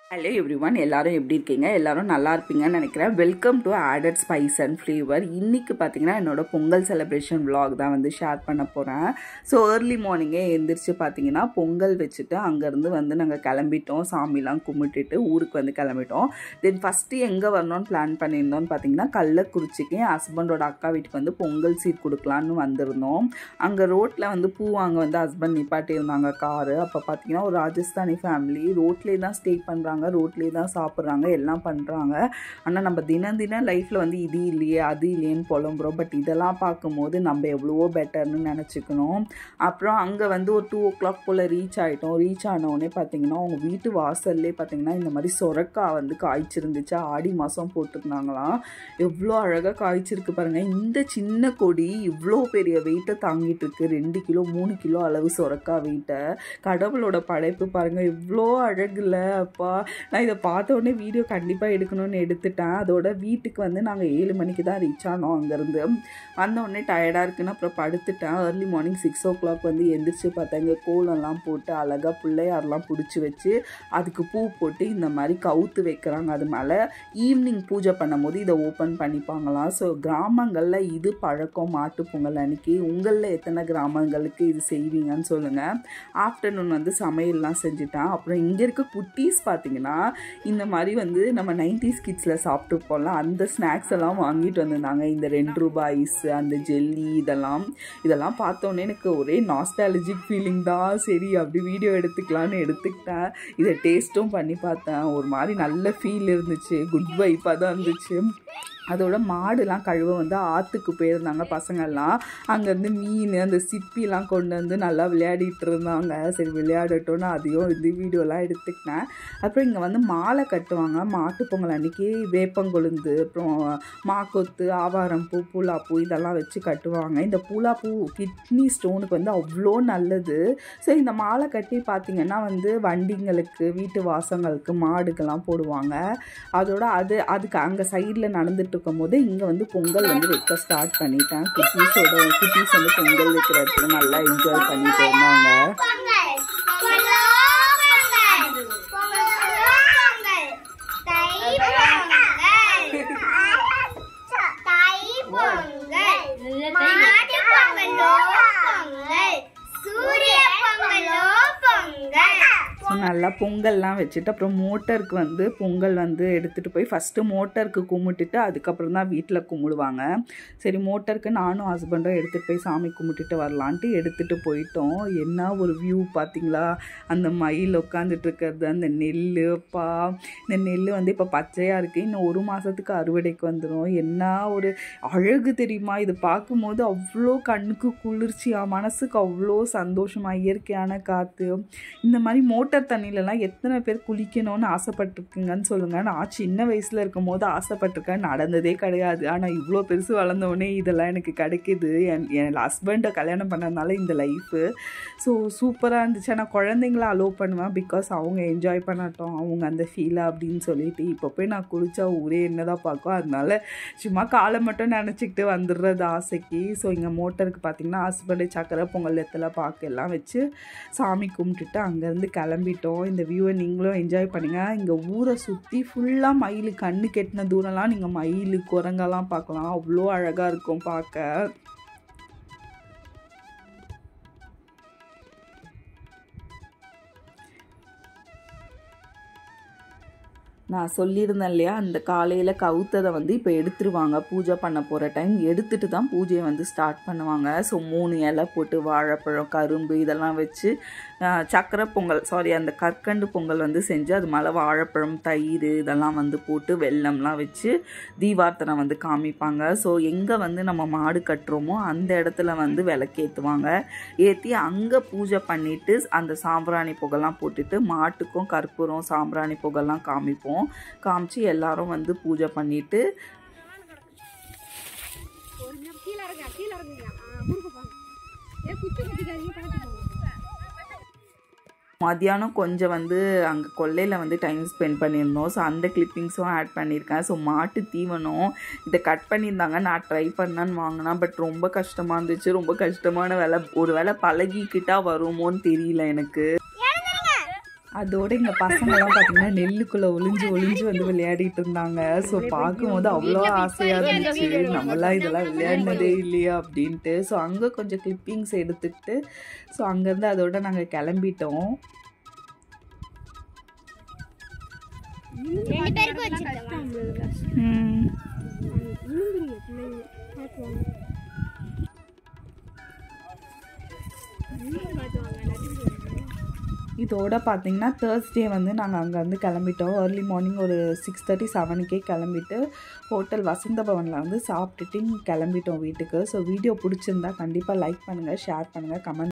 hello every one எல்லாரும் எப்படி இருக்கீங்க எல்லாரும் நல்லா இருப்பீங்கன்னு நினைக்கிறேன் welcome to added spice and flavour இன்னைக்கு பார்த்தீங்கன்னா என்னோட பொங்கல் செலிப்ரேஷன் vlog தான் வந்து ஷேர் பண்ண போகிறேன் ஸோ ஏர்லி மார்னிங்கே எந்திரிச்சு பார்த்தீங்கன்னா பொங்கல் வச்சுட்டு அங்கேருந்து வந்து நாங்கள் கிளம்பிட்டோம் சாமிலாம் கும்பிட்டுட்டு ஊருக்கு வந்து கிளம்பிட்டோம் தென் ஃபஸ்ட்டு எங்கே வரணும்னு பிளான் பண்ணியிருந்தோம்னு பார்த்தீங்கன்னா கள்ளக்குறிச்சிக்கு என் ஹஸ்பண்டோட அக்கா வீட்டுக்கு வந்து பொங்கல் சீட் கொடுக்கலான்னு வந்திருந்தோம் அங்கே ரோட்டில் வந்து பூ வாங்க வந்து ஹஸ்பண்ட் நிப்பாட்டியிருந்தாங்க காரு அப்போ பார்த்தீங்கன்னா ஒரு ராஜஸ்தானி ஃபேமிலி ரோட்லேயே தான் ஸ்டே பண்ணுறாங்க ரோட்லேயே தான் சாப்பிட்றாங்க எல்லாம் பண்ணுறாங்க ஆனால் நம்ம தினம் தினம் லைஃப்பில் வந்து இது இல்லையே அது இல்லையேன்னு புலம்புறோம் பட் இதெல்லாம் பார்க்கும்போது நம்ம எவ்வளவோ பெட்டர்னு நினச்சிக்கணும் அப்புறம் அங்கே வந்து ஒரு டூ ஓ கிளாக் போல் ரீச் ஆகிட்டோம் ரீச் ஆனவுடனே பார்த்தீங்கன்னா அவங்க வீட்டு வாசல்லே பார்த்தீங்கன்னா இந்த மாதிரி சொரக்காய் வந்து காய்ச்சிருந்துச்சு ஆடி மாதம் போட்டிருந்தாங்களாம் எவ்வளோ அழகாக காய்ச்சிருக்கு பாருங்கள் இந்த சின்ன கொடி இவ்வளோ பெரிய வெயிட்டை தாங்கிட்டு இருக்கு ரெண்டு கிலோ மூணு கிலோ அளவு சொரக்காய் வெயிட்டை கடவுளோட படைப்பு பாருங்கள் எவ்வளோ அழகுல அப்பா நான் இதை பார்த்த உடனே வீடியோ கண்டிப்பாக எடுக்கணும்னு எடுத்துட்டேன் அதோட வீட்டுக்கு வந்து நாங்கள் ஏழு மணிக்கு தான் ரீச் ஆனோம் அங்கேருந்து வந்த உடனே டயர்டாக இருக்குன்னு அப்புறம் படுத்துட்டேன் early morning six o'clock வந்து எந்திரிச்சு பார்த்தேன் இங்கே கோலம்லாம் போட்டு அழகாக பிள்ளையாரெலாம் பிடிச்சி வச்சு அதுக்கு பூ போட்டு இந்த மாதிரி கவுத்து வைக்கிறாங்க அது மேலே ஈவினிங் பூஜை பண்ணும்போது இதை ஓப்பன் பண்ணிப்பாங்களாம் ஸோ கிராமங்களில் இது பழக்கம் மாட்டு பொங்கல் அன்னைக்கு உங்களில் எத்தனை கிராமங்களுக்கு இது செய்வீங்கன்னு சொல்லுங்கள் ஆஃப்டர்நூன் வந்து சமையல்லாம் செஞ்சுட்டேன் அப்புறம் இங்கே இருக்க குட்டீஸ் பார்த்தீங்கன்னா இந்த மாதிரி வந்து நம்ம நைன்டிஸ் கிட்ஸில் சாப்பிட்டு போகலாம் அந்த ஸ்நாக்ஸ் எல்லாம் வாங்கிட்டு வந்திருந்தாங்க இந்த ரெண்டு ரூபாய் ஐஸ் அந்த ஜெல்லி இதெல்லாம் இதெல்லாம் பார்த்தோன்னே எனக்கு ஒரே நாஸ்டாலஜிக் ஃபீலிங் தான் சரி அப்படி வீடியோ எடுத்துக்கலான்னு எடுத்துக்கிட்டேன் இதை டேஸ்ட்டும் பண்ணி பார்த்தேன் ஒரு மாதிரி நல்ல ஃபீல் இருந்துச்சு குட் வைப்பாக தான் இருந்துச்சு அதோட மாடுலாம் கழுவ வந்து ஆற்றுக்கு போயிருந்தாங்க பசங்கள்லாம் அங்கேருந்து மீன் அந்த சிப்பிலாம் கொண்டு வந்து நல்லா விளையாடிட்டு இருந்தாங்க சரி விளையாடட்டோன்னு அதையும் இந்த வீடியோலாம் எடுத்துக்கினேன் அப்புறம் இங்கே வந்து மாலை கட்டுவாங்க மாட்டு பொங்கல் அன்னைக்கு வேப்பங்கொழுந்து அப்புறம் மாக்கொத்து ஆவாரம் பூ பூலாப்பூ இதெல்லாம் வச்சு கட்டுவாங்க இந்த பூலாப்பூ கிட்னி ஸ்டோனுக்கு வந்து அவ்வளோ நல்லது ஸோ இந்த மாலை கட்டி பார்த்திங்கன்னா வந்து வண்டிங்களுக்கு வீட்டு வாசங்களுக்கு மாடுக்கெல்லாம் போடுவாங்க அதோட அது அதுக்கு அங்கே சைடில் நடந்துட்டு இருக்கும் போது இங்கே வந்து பொங்கல் வந்து வைக்க ஸ்டார்ட் பண்ணிட்டேன் குட்டீஸோட குட்டீஸ் வந்து பொங்கல் வைக்கிற இடத்துல நல்லா என்ஜாய் பண்ணிட்டு இருந்தாங்க பொங்கல் பொங்கலோ பொங்கல் பொங்கலோ பொங்கல் தை பொங்கல் தை பொங்கல் மாட்டு பொங்கலோ பொங்கல் சூரிய பொங்கலோ பொங்கல் ஸோ நல்லா பொங்கல்லாம் வச்சுட்டு அப்புறம் மோட்டருக்கு வந்து பொங்கல் வந்து எடுத்துகிட்டு போய் ஃபஸ்ட்டு மோட்டருக்கு கும்பிட்டுட்டு அதுக்கப்புறம் தான் வீட்டில் கும்பிடுவாங்க சரி மோட்டருக்கு நானும் ஹஸ்பண்டும் எடுத்துகிட்டு போய் சாமி கும்பிட்டுட்டு வரலான்ட்டு எடுத்துகிட்டு போயிட்டோம் என்ன ஒரு வியூ பார்த்தீங்களா அந்த மயில் உட்காந்துட்டு இருக்கிறது அந்த நெல் பா இந்த நெல் வந்து இப்போ பச்சையாக இருக்குது இன்னும் ஒரு மாதத்துக்கு அறுவடைக்கு வந்துடும் என்ன ஒரு அழகு தெரியுமா இது பார்க்கும்போது அவ்வளோ கண்ணுக்கு குளிர்ச்சியாக மனசுக்கு அவ்வளோ சந்தோஷமாக இயற்கையான காற்று இந்த மாதிரி மோட்டர் தண்ணியிலலாம் எத்தனை பேர் குளிக்கணும்னு ஆசைப்பட்டிருக்குங்கன்னு சொல்லுங்கள் நான் சின்ன வயசில் இருக்கும் போது ஆசைப்பட்டிருக்கேன் நடந்ததே கிடையாது ஆனால் இவ்வளோ பெருசு வளர்ந்தோடனே இதெல்லாம் எனக்கு கிடைக்கிது என் என் ஹஸ்பண்டை கல்யாணம் பண்ணதுனால இந்த லைஃபு ஸோ சூப்பராக இருந்துச்சு ஆனால் குழந்தைங்கள அலோவ் பண்ணுவேன் பிகாஸ் அவங்க என்ஜாய் பண்ணட்டும் அவங்க அந்த ஃபீலை அப்படின்னு சொல்லிட்டு இப்போ போய் நான் குளிச்சா ஊரே என்னதான் பார்க்கும் அதனால சும்மா காலை மட்டும் நினச்சிக்கிட்டு வந்துடுறது ஆசைக்கு ஸோ இங்கே மோட்டருக்கு பார்த்தீங்கன்னா ஹஸ்பண்டு சக்கரை பொங்கல் எத்தலை பாக்கு எல்லாம் வச்சு சாமி கும்பிட்டுட்டு அங்கேருந்து கிளம்பிட்டோம் இந்த வியூவை நீங்களும் என்ஜாய் பண்ணுங்கள் இங்கே ஊரை சுற்றி ஃபுல்லாக மயில் கண்ணு கெட்டின தூரம்லாம் நீங்கள் மயில் குரங்கெல்லாம் பார்க்கலாம் அவ்வளோ அழகாக இருக்கும் பார்க்க நான் சொல்லியிருந்தேன் இல்லையா அந்த காலையில் கவுத்ததை வந்து இப்போ எடுத்துருவாங்க பூஜை பண்ண போகிற டைம் எடுத்துட்டு தான் பூஜையை வந்து ஸ்டார்ட் பண்ணுவாங்க ஸோ மூணு இலை போட்டு வாழைப்பழம் கரும்பு இதெல்லாம் வச்சு ஆஹ், சக்கரை பொங்கல் சாரி அந்த கற்கண்டு பொங்கல் வந்து செஞ்சு அது மேலே வாழைப்பழம் தயிர் இதெல்லாம் வந்து போட்டு வெல்லம்லாம் வச்சு தீபார்த்தனை வந்து காமிப்பாங்க ஸோ எங்கே வந்து நம்ம மாடு கட்டுறோமோ அந்த இடத்துல வந்து விளக்கேற்றுவாங்க ஏற்றி அங்கே பூஜை பண்ணிவிட்டு அந்த சாம்பிராணி புகைலாம் போட்டுட்டு மாட்டுக்கும் கற்பூரம் சாம்பிராணி புகைலாம் காமிப்போம் காமிச்சு எல்லாரும் வந்து பூஜை பண்ணிட்டு கொஞ்சம் கீழே இறங்க கீழே இறங்குங்க ஆ, முறுக்கு போங்க ஏ குச்சி குத்திக்காதீங்க பார்த்து போங்க மத்தியானம் கொஞ்சம் வந்து அங்கே கொல்லையில் வந்து டைம் ஸ்பெண்ட் பண்ணியிருந்தோம் ஸோ அந்த கிளிப்பிங்ஸும் ஆட் பண்ணியிருக்கேன் ஸோ மாட்டு தீவனம் இதை கட் பண்ணியிருந்தாங்க நான் ட்ரை பண்ணான்னு வாங்கினா பட் ரொம்ப கஷ்டமாக இருந்துச்சு ரொம்ப கஷ்டமான வேலை ஒரு வேலை பழகிக்கிட்டா வருமோன்னு தெரியல எனக்கு அதோட இங்கே பசங்கள்லாம் பார்த்தீங்கன்னா நெல்லுக்குள்ளே ஒளிஞ்சு ஒளிஞ்சு வந்து விளையாடிட்டு இருந்தாங்க ஸோ பார்க்கும்போது அவ்வளோ ஆசையாக இருந்துச்சு நம்மளாம் இதெல்லாம் விளையாடினதே இல்லையா அப்படின்ட்டு ஸோ அங்கே கொஞ்சம் கிளிப்பிங்ஸ் எடுத்துக்கிட்டு ஸோ அங்கேருந்து அதோட நாங்கள் கிளம்பிட்டோம் ரெண்டு பேருக்கும் வச்சிருக்கேன் விழுந்துருங்க பிள்ளைங்க பார்த்துவாங்க பார்த்துவாங்க எல்லாத்தையும் இதோட பார்த்தீங்கன்னா தேர்ஸ்டே வந்து நாங்கள் அங்கே வந்து கிளம்பிட்டோம் ஏர்லி மார்னிங் ஒரு சிக்ஸ் தேர்ட்டி செவனுக்கே கிளம்பிட்டு ஹோட்டல் வசந்த பவனில் வந்து சாப்பிட்டுட்டு இங்க கிளம்பிட்டோம் வீட்டுக்கு ஸோ வீடியோ பிடிச்சிருந்தா கண்டிப்பாக லைக் பண்ணுங்கள் ஷேர் பண்ணுங்கள் கமெண்ட்